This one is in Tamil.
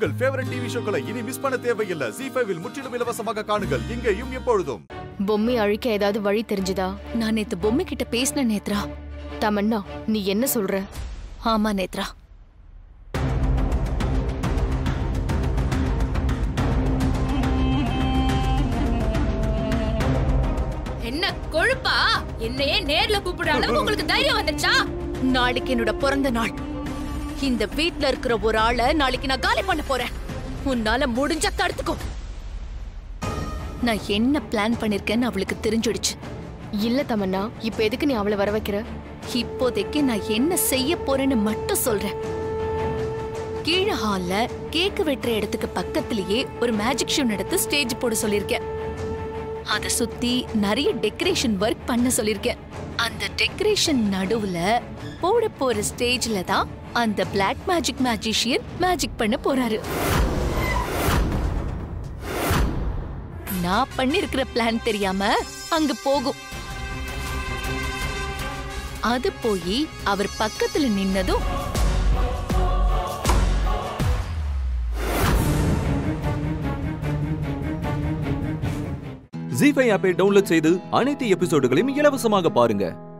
உங்கள் ஃபேவரட் டிவி ஷோக்களை இனி மிஸ் பண்ண தேவையில்லை ஜி ஃபைவில் முற்றிலும் இலவசமாக காணுங்கள் இங்கேயும் எப்பொழுதும் பொம்மை அழிக்க ஏதாவது வழி தெரிஞ்சுதா நான் நேத்து பொம்மை கிட்ட பேசின நேத்ரா தமன்னா நீ என்ன சொல்ற ஆமா நேத்ரா என்ன கொழுப்பா என்னையே நேர்ல கூப்பிடுற அளவு உங்களுக்கு தைரியம் வந்துச்சா நாளைக்கு என்னோட பிறந்த நாள் இந்த வீட்ல இருக்கிற ஒரு ஆளை நாளைக்கு நான் காலி பண்ண போறேன் உன்னால முடிஞ்சா தடுத்துக்கோ நான் என்ன பிளான் பண்ணிருக்கேன்னு அவளுக்கு தெரிஞ்சிடுச்சு இல்ல தமன்னா இப்ப எதுக்கு நீ அவளை வர வைக்கிற இப்போதைக்கு நான் என்ன செய்ய போறேன்னு மட்டும் சொல்றேன் கீழே ஹால்ல கேக் வெட்டுற இடத்துக்கு பக்கத்திலேயே ஒரு மேஜிக் ஷோ நடத்து ஸ்டேஜ் போட சொல்லிருக்கேன் அத சுத்தி நிறைய டெக்கரேஷன் ஒர்க் பண்ண சொல்லிருக்கேன் அந்த டெக்கரேஷன் நடுவுல போட போற ஸ்டேஜ்ல தான் அந்த பிளாக் மேஜிக் மேஜிஷியன் மேஜிக் பண்ண போறாரு நான் பண்ணிருக்கிற பிளான் தெரியாம அங்க போகும் அது போய் அவர் பக்கத்துல நின்னதும் ஜி ஃபைவ் ஆப்பை டவுன்லோட் செய்து அனைத்து எபிசோடுகளையும் இலவசமாக பாருங்க